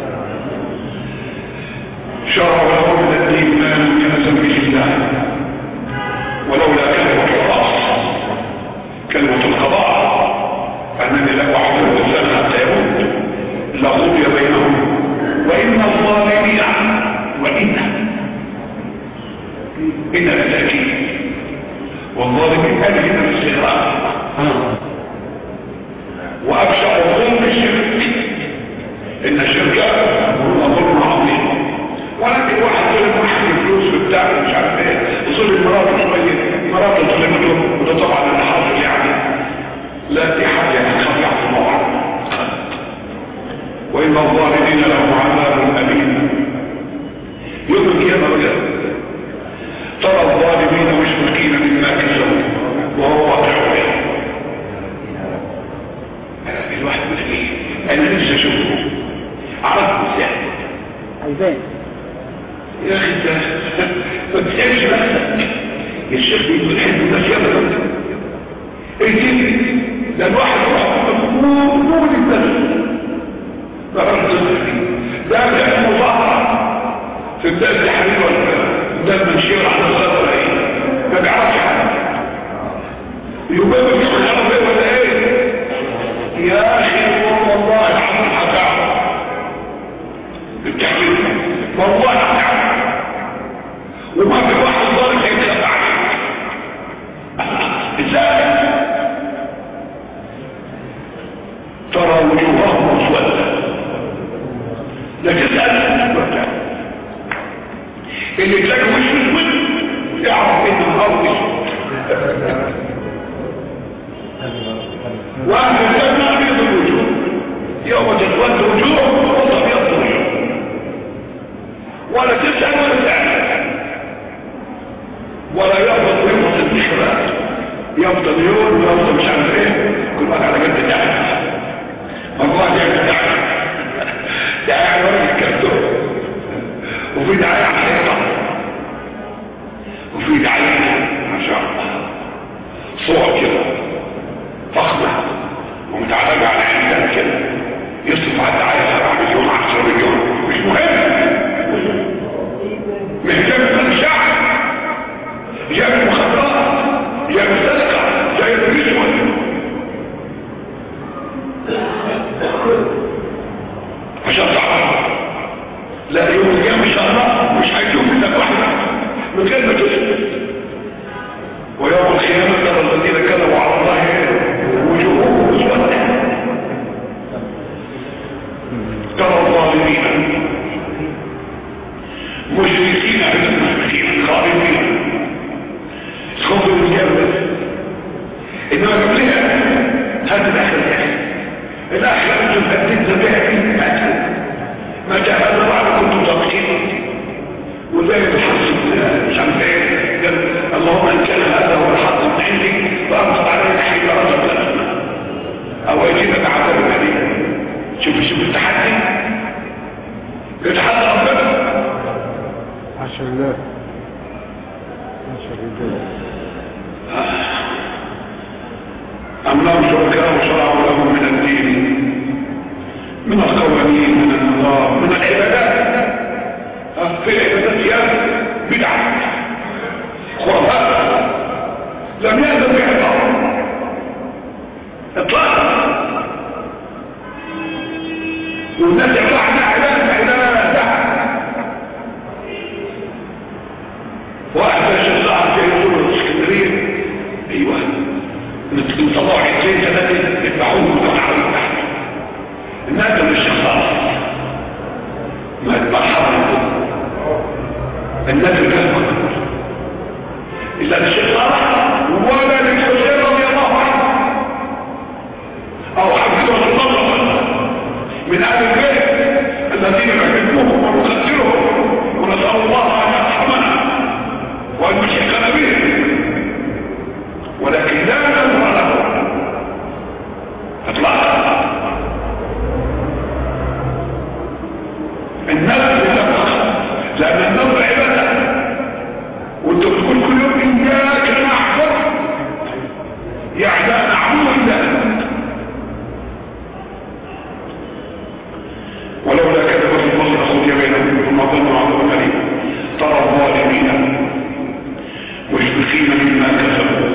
شرع له من الدين ما لم ينزل به الله ولولا كلمة الرأس كلمة القضاء أنني لا أحضر الإنسان حتى يموت لقضي بينهم وإن الظالمين وإن إن التأكيد والظالمين هذه من الاستغراق وأبشع ظلم الشرك إن الشرك هو ظلم عظيم ولكن واحد ظلم واحد الفلوس بتاعه مش عارف ايه وظلم مراته شويه مراته ظلمته وده طبعا اللي حاصل يعني لا دي حاجه يعني خطيئه في الموضوع وإن الظالمين لهم عذاب أليم يوم القيامة بجد ترى الظالمين مشفقين مما كسبوا وهو واقع به الواحد يقول ايه انا لسه اشوفه عرفت ازاي عايزين يا اخي انت ما تسالش نفسك يا الشيخ بيقول الحلم ده ابدا ايه ده الواحد يروح نور النفس ده بيعمل مظاهرة في بداية التحرير ولا ده المنشير على الصدر ايه ما بيعرفش حاجة يبقى مش عارف ايه ولا ايه يا اخي والله العظيم هتعرف التحرير والله هتعرف وما في واحد ظالم هيتخبى عليك ازاي ترى وجوههم مسوده لا تسأل اللي تلاقي وش اسود يعرف ان الارض اسود واهل الجنه ابيض الوجوه يوم تسود وجوه وتبيض الوجوه ولا تسال ولا تعلم ولا يفضل يفضل الانتخابات يفضل يوم ويفضل مش عارف ايه كل واحد على جد تحت الله جد تحت دعاية ورد الكرتون وفي دعاية على الحيطة وفي دعاية ما شاء الله صور كده فخمة ومتعلقة على حيطان كده يصرف على الدعاية 7 مليون 10 مليون مش مهم مش جاب الشعب جاب المخدرات جاب السرقة جاب الرشوة عشان تعرف لا يوم القيامة ان شاء الله مش الآخرة أنتم هددت بها في متى هذا بعد كنتم تقتين وزي الحق مش عارف ايه قال اللهم ان كان هذا هو الحق من عندك فامطر عليك حجاره من السماء او يجيبك عذاب اليم شوف شوف التحدي يتحدى ربنا عشر الله عشر الله أم لهم شركاء شرعوا لهم من الدين من القوانين من النظام من العبادات أه، في العبادات يا بدعة خرافات لم يأذن بها الله إطلاقا والناس يقول عنها عبادة عبادة دعا واحد يا شيخ صاحب في يقول الاسكندرية ايوه انطباع عزين ثلاثة يتبعون وتعالوا تحت الناس من الشيخ صاحب ما يتبع حرم الناس الكلمة إلا الشيخ صاحب ولا للحسين رضي الله عنه أو حفظه الله من أهل البيت الذين نحبهم ونقدرهم ونسأل الله أن يرحمنا وأن يشيخنا بهم ولكن لا ننظر له اطلاقا النظر لله لان النظر عباده وانت بتقول كل يوم اياك نعبد يعني نعبد الله ولولا كذبت البصر خذي بينهم ثم ظنوا عذاب اليم ترى الظالمين مشفقين مما كسبوا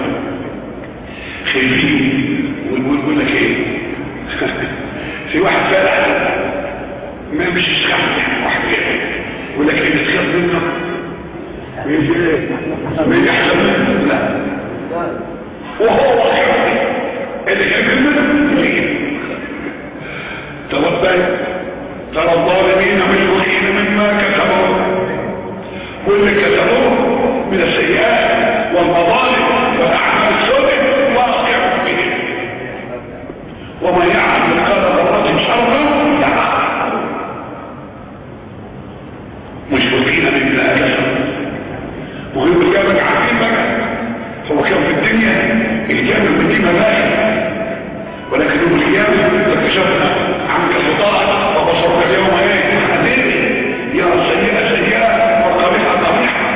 خايفين ويقول لك ايه في واحد فالح ما مش يسخف يعني واحد كده يقول لك ايه تخاف منه ويجي ايه ما يحزن منه لا وهو واقع اللي خايف منه يجي ترى ترى الظالمين مشفقين مما كسبوا واللي كسبوه من السيئات والمظالم والاعمال السوء واقع بهم ومن يعمل مثقال ذره شرا يرى مشفقين مما كسبوا وهو الجامع عارفين بقى هو كان في الدنيا الجامع بدي مباهي ولكن يوم القيامه اكتشفنا عنك الغطاء وبصرك اليوم ايه حديد يرى السيئه سيئه والقبيحه قبيحه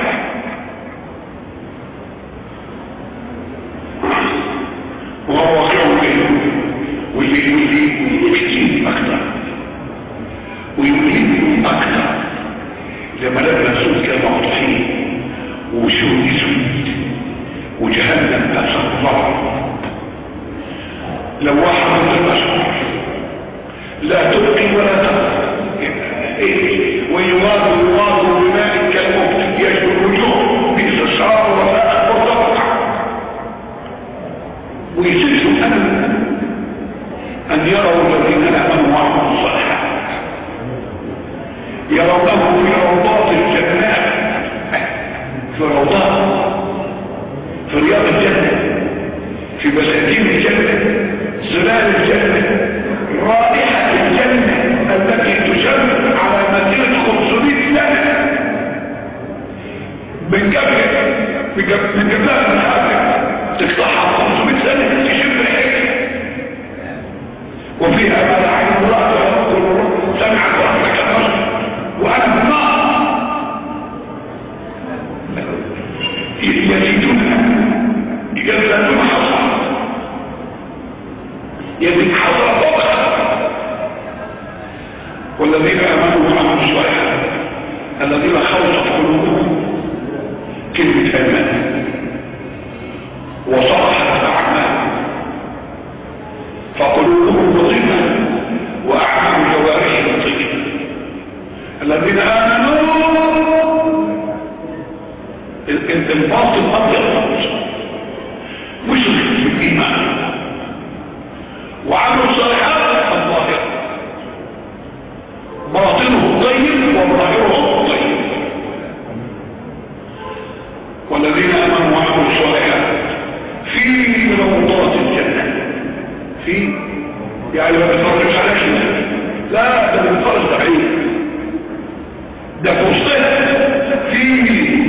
وهو واقع بهم واللي واللي يكتب اكثر ويؤلم اكثر لما لقى سود كانوا مقطوعين وشوه اسود وجهنم اسد الله لواحة من البشر لا تبقي ولا تبقى ويواد يواد بماء كالموت يجب الوجوه بئس الشعر وفاء مرتبطة ويسجد أن أن يروا الذين آمنوا وعملوا الصالحات يرونه في روضات الجنات في روضات في رياض الجنة في بساتين الجنة ظلال الجنة رائحة الجنة التي تجمد على مسيرة 500 سنة من قبل من قبلها من حاجة تقطعها 500 سنة تشم ريحتها وفيها ما لا عين الله سمعت رحمك البشر وأنا بالنار يزيدونها يجلدون حصى يزيد حصى فوقها والذين امنوا وعملوا الصالحات الذين خلصت قلوبهم كلمة ايمان وصلحت اعمالهم فقلوبهم نظيفة واعمال جوارحهم طيبة الذين امنوا الباطل ابيض مش في الايمان وعملوا الصالحات الظاهره باطنه طيب وظاهره طيب والذين امنوا وعملوا الصالحات في روضات الجنه في يعني ما بيتفرجش على كده لا ده بيتفرج ضعيف ده في وسطنا في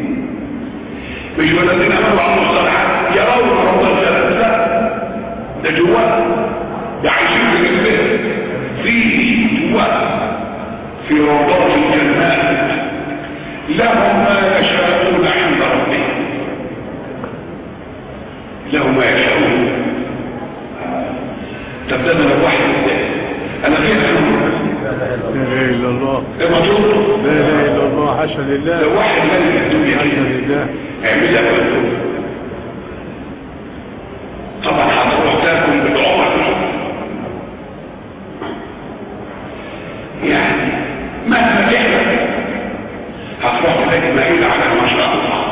مش والذين امنوا وعملوا الصالحات يرون رب الجلال لا ده جواه ده عايشين في جنبه في جواه في روضات الجنات لهم ما يشاءون عند ربهم لهم ما يشاءون طب ده انا واحد انا فين لا اله الا الله لما تقول لا اله الا الله حاشا لو لله واحد ملك الدنيا حاشا كده لله اعملها كله طبعا هتروح تاكل بالعمر يعني مهما تحلم هتروح تلاقي مائل على ما شاء الله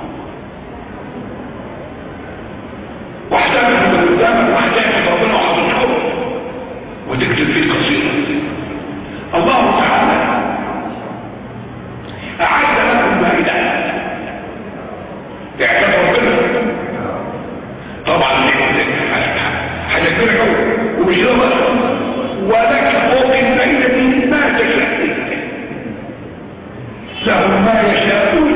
واحتمل من قدامك واحتمل ربنا وحضرته وتكتب فيه قصيدة الله تعالى أعد لكم مائدات اعتبر ربنا طبعا حاجة كبيرة قوي ومش ده بس ولك فوق الليلة ما تشاء لهم ما يشاءون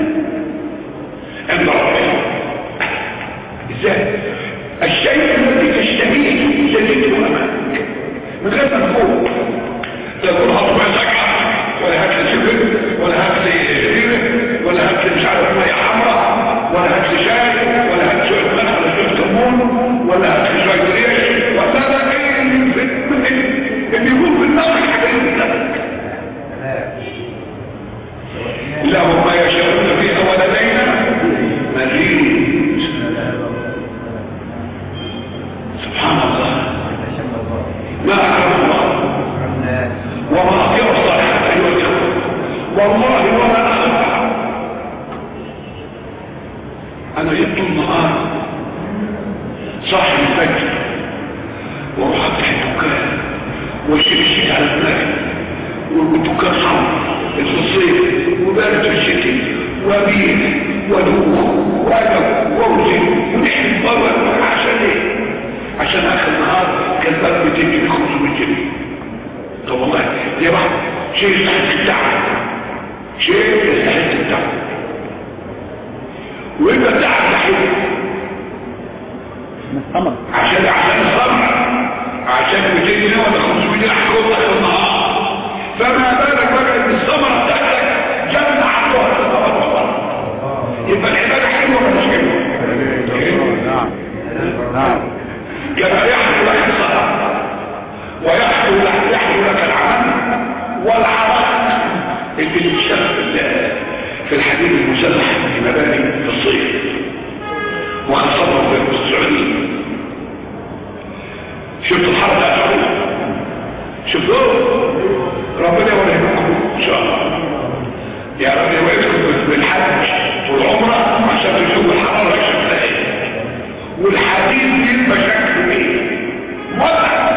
عند ربهم ازاي الشيء الذي تشتهيه تجده امامك من غير ما تقول تقول هطبع سكعة ولا هات لي سكر ولا هات لي شريرة ولا هات لي مش عارف مية حمراء ولا هات لي شاي ولا هات لي شوية ملح ولا شوية كمون ولا هات لي شوية ريش ولا لا ايه اللي في- اللي يقول في النار الحاجات دي لهم ما يشاءون فيها ولدينا مزيد سبحان الله ما أكرم الله وما أطيع الصالحات أيها الإخوة والله وما أخفى أنا جبت النهار صاحب الفجر واروح افتح الدكان واشيل الشيء على دماغي والدكان حمر في الصيف وبارد في الشتاء وبيت ودوخ وأدب ووزن ونحن بره عشان ايه؟ عشان اخر النهار كان بقى 200 جنيه 500 جنيه طب والله يا بحر شيء يستحق التعب شيء يستحق التعب ويبقى التعب ده حلو مستمر عشان عشان الصبر عشان 200 جنيه ولا 500 جنيه هتكون اخر النهار فما بالك بقى ان الثمره بتاعتك جنة عطوها الثمره والله يبقى العباده حلوه ولا مش حلوه؟ لا اله الا الله نعم نعم كما يحلو لك الصلاه ويحلو لك يحلو لك العمل والعرق اللي بيشتغل في ال- في الحديد المسلح في مباني في الصيف وخاصة في السعودية شفت الحرب بتاعت السعودية شفتوه ربنا يوريكم ان شاء الله يا رب يوريكم بالحج والعمرة عشان تشوفوا الحرارة شكلها ايه والحديد دي المشاكل ايه مولع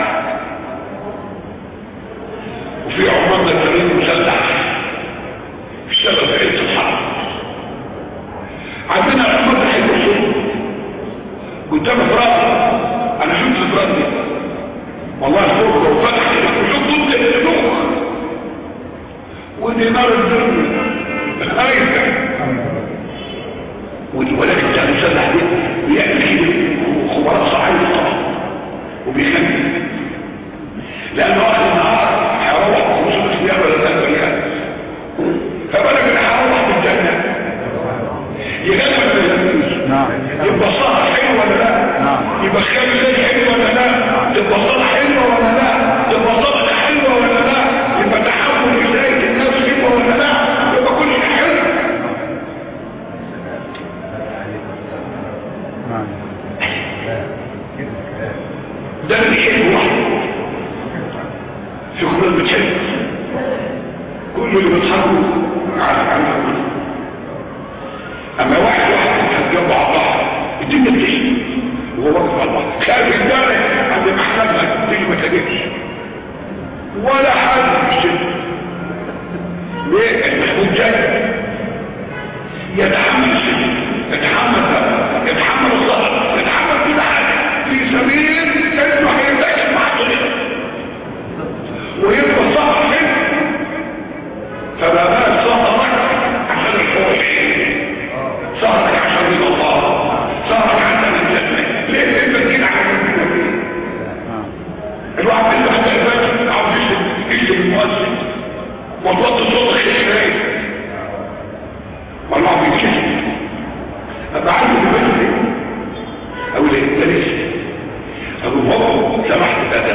وفي عمرنا الكريم مسلح في الشغل في عيد الحرب عندنا عمر تحيي الرسول قدام فراغ انا شفت الفراغ دي والله فوق لو فتح وشوف ضد الفوق ودي نار الدنيا ايوه ولكن بتاع المسلح دي بيأتي كده خبراء صحيح طبعا وبيخلي لأنه آخر النهار هيروح خمسمائة ريال ولا ثلاثة ريال فبالك إن هيروح بالجنة يغلب ولا يغلبش نعم يبقى الصلاة حلوة ولا لا؟ نعم. يبقى خيام الليل حلوة ولا لا؟ تبقى الصلاة حلوة ولا لا؟ تبقى الصلاة حلوة ولا لا؟ يبقى تحول إزاي الناس حلوة ولا لا؟ يبقى كل شيء حلو نعم ده اللي حلو واحد في كل بتحب كل اللي بيتحركوا على على اما واحد واحد هتجمع على بعض الدنيا بتشتي وهو واقف على بعض خارج الدار عند محمد تيجي ما تجيبش ولا حاجه في الشده ليه المحمود جاي يتحمل الشده يتحمل ده يتحمل الظهر يتحمل كل حاجه في سبيل انه هيتاكل مع الواحد اللي تحت البيت عاوز يشتم يشتم المؤسس وتوطي صوتك خير والله بيتكسب ابقى عارف البيت ليه او ليه ده لسه ابو بابا سمحت الادب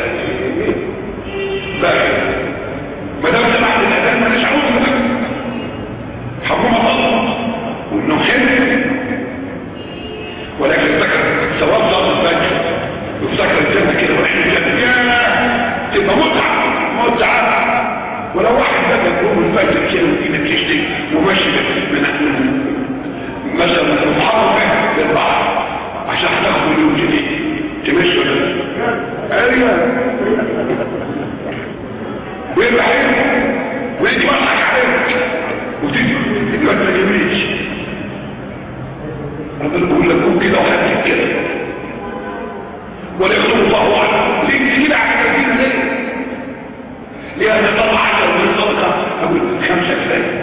بقى ما دام سمحت الادب ماليش عاوز بقى حكومه الله وانه خير ولكن افتكر ثواب ضغط البنك وافتكر الجنه كده واحنا الجنه ياه تبقى متعه متعه ولو واحد بدل يقوم الفجر كده وإيدك تشتي وماشي من مثلا من الحرب للبحر عشان هتاخد مليون جنيه تمشي ولا لا؟ ايوه ويبقى حلو ويجي يضحك عليك وتيجي تيجي ما تجيبليش ربنا بيقول لك قوم كده وحد كده ولا يخلق الله عنه ليه تجيب على كده ليه؟ لأن طبعا عشر من صدقة أقول خمسة كفاية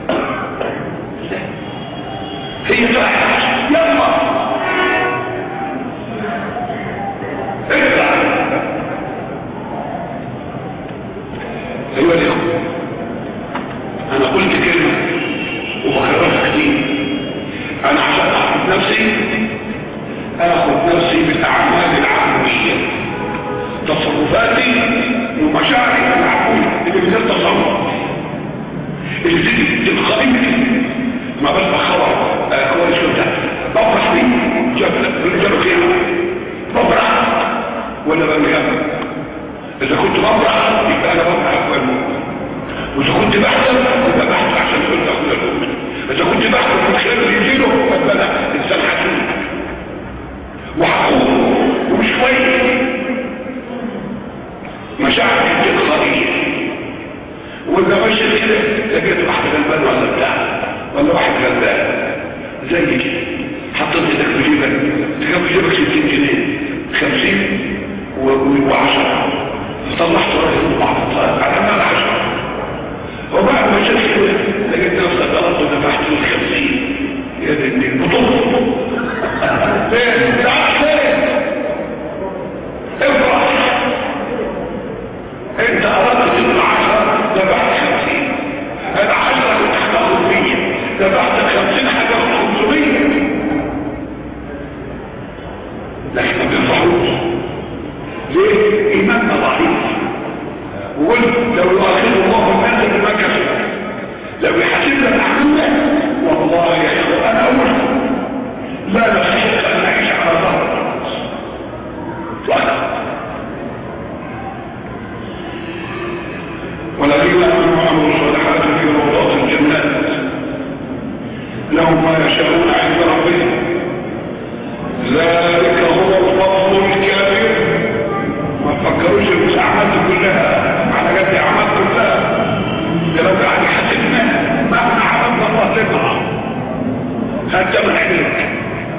هي صحيح يلا ارجع أيها الإخوة أنا قلت كلمة وبكررها كتير أنا عشان أخذ نفسي أخذ نفسي بالأعمال العملية تصرفاتي ومشاعري المعقولة اللي من غير تصرف اللي تيجي تلقائية ما بس بخبر آه كويس كنت بفرح بيه جاب رجاله خيانة بفرح ولا بنجم اذا كنت بفرح يبقى انا بفرح اخويا المؤمن واذا كنت بحزن يبقى بحزن عشان كنت اخويا المؤمن اذا كنت بحزن من خير اللي يجيله يبقى انا انسان حزين وحقوق ومش كويس مشاعر التلقائية وإذا ماشي كده لقيت واحد غلبان ولا بتاع ولا واحد غلبان زي كده حطيت ايدك في جيبك تجيب في جيبك 60 جنيه 50 و10 طلعت راجل بعض الطائر على مال 10 وبعد ما شفت كده لقيت نفسك غلط ودفعت له 50 يا دي البطولة فين؟ تعال فين؟ افرح انت اردت تبقى عشرة دفعت خمسين انا عشرة كنت هتاخد مية دفعت خمسين هتاخد خمسمية لكن ما بينفعوش ليه؟ ايماننا ضعيف وقلت لو يؤاخذ الله الناس بما كسبوا لو يحاسبنا الاعمال والله يا اخوة انا اول لا نستحق ان نعيش على ظهر الارض فقط والذين امنوا وعملوا الصالحات في روضات الجنات لهم ما يشاءون عند ربهم ذلك هو الفضل الكبير ما تفكروش المساعمات كلها على قد اعمال كلها ده لو قاعد يحاسبنا مهما عملنا الله تطلع حتى من عينك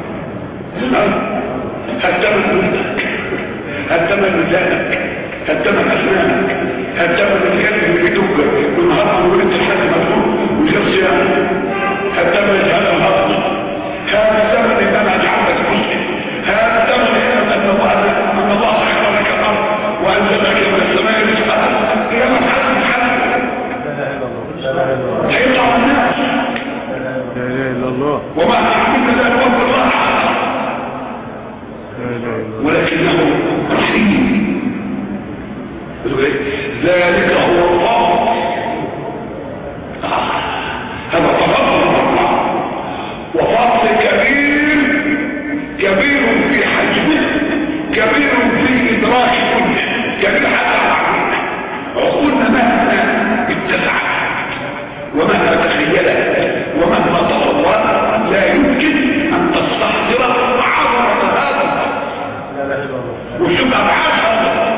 حتى من ودنك حتى من لسانك حتى من اسنانك حتى من الكلب اللي بيدق والنهار من ولد الحد مفهوم وشخص يعني حتى من هذا الهضم هذا الثمن ان انا اجعلك مسلم هذا الثمن ان الله ان الله سخر لك الارض وانزل لك من السماء رزقا هي مرحله حل هيطلع الناس لا اله الا الله وما تعمل لا نوفر الله لا اله الا الله ولكنه رحيم ذلك هو الله آه. هذا تفضل من الله وفضل كبير كبير في حجمه كبير في إدراك كله كبير حتى معقول عقولنا مهما اتسعت ومهما تخيلت ومهما تصورت لا يمكن أن تستحضر عظمة هذا وشوف أبعاد هذا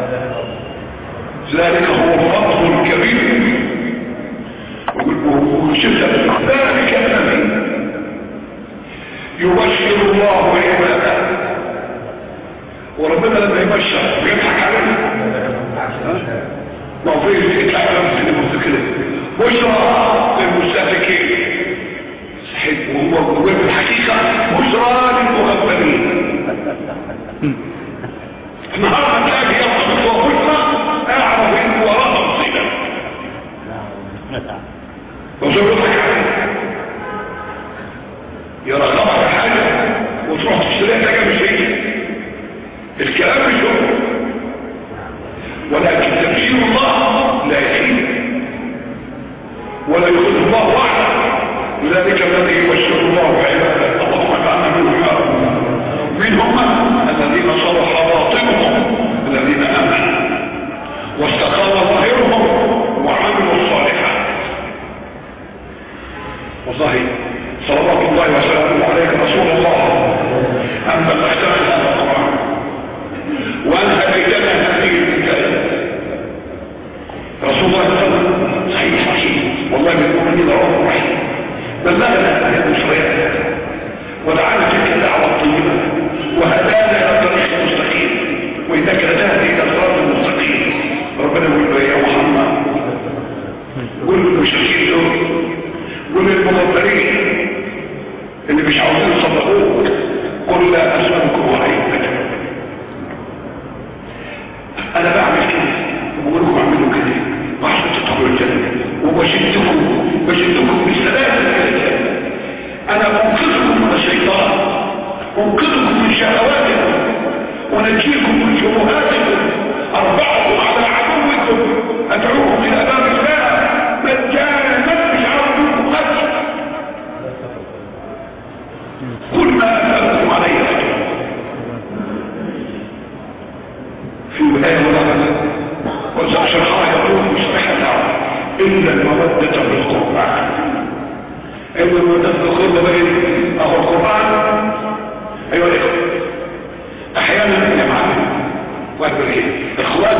ذلك هو الفضل الكبير وشفت ذلك الذي يبشر الله عباده وربنا لما يبشر بيضحك علينا ما في تلاقي نفس المستقلين بشرى للمستهلكين صحيح وهو في الحقيقة بشرى للمغفلين النهارده تلاقي يطلب المنافقين اللي مش عاوزين يصدقوك قل لا اسالكم عليه اجرا انا بعمل كده وبقول لكم اعملوا كده وعشان تدخلوا الجنه وبشدكم بشدكم بالسلاسل الى الجنه انا منقذكم من الشيطان منقذكم من شهواتكم ونجيكم من شبهاتكم ارفعكم على عدوكم ادعوهم الى باب الله مجانا مش عاوز منكم اجر قل ما اسالكم عليه اجر في ولاية ولا وشرحها يقول مستحيل إلا المودة بالقرآن إلا المودة بالقرآن بين أخو القرآن أيها الإخوة أحيانا يا معلم وأقول إيه إخوان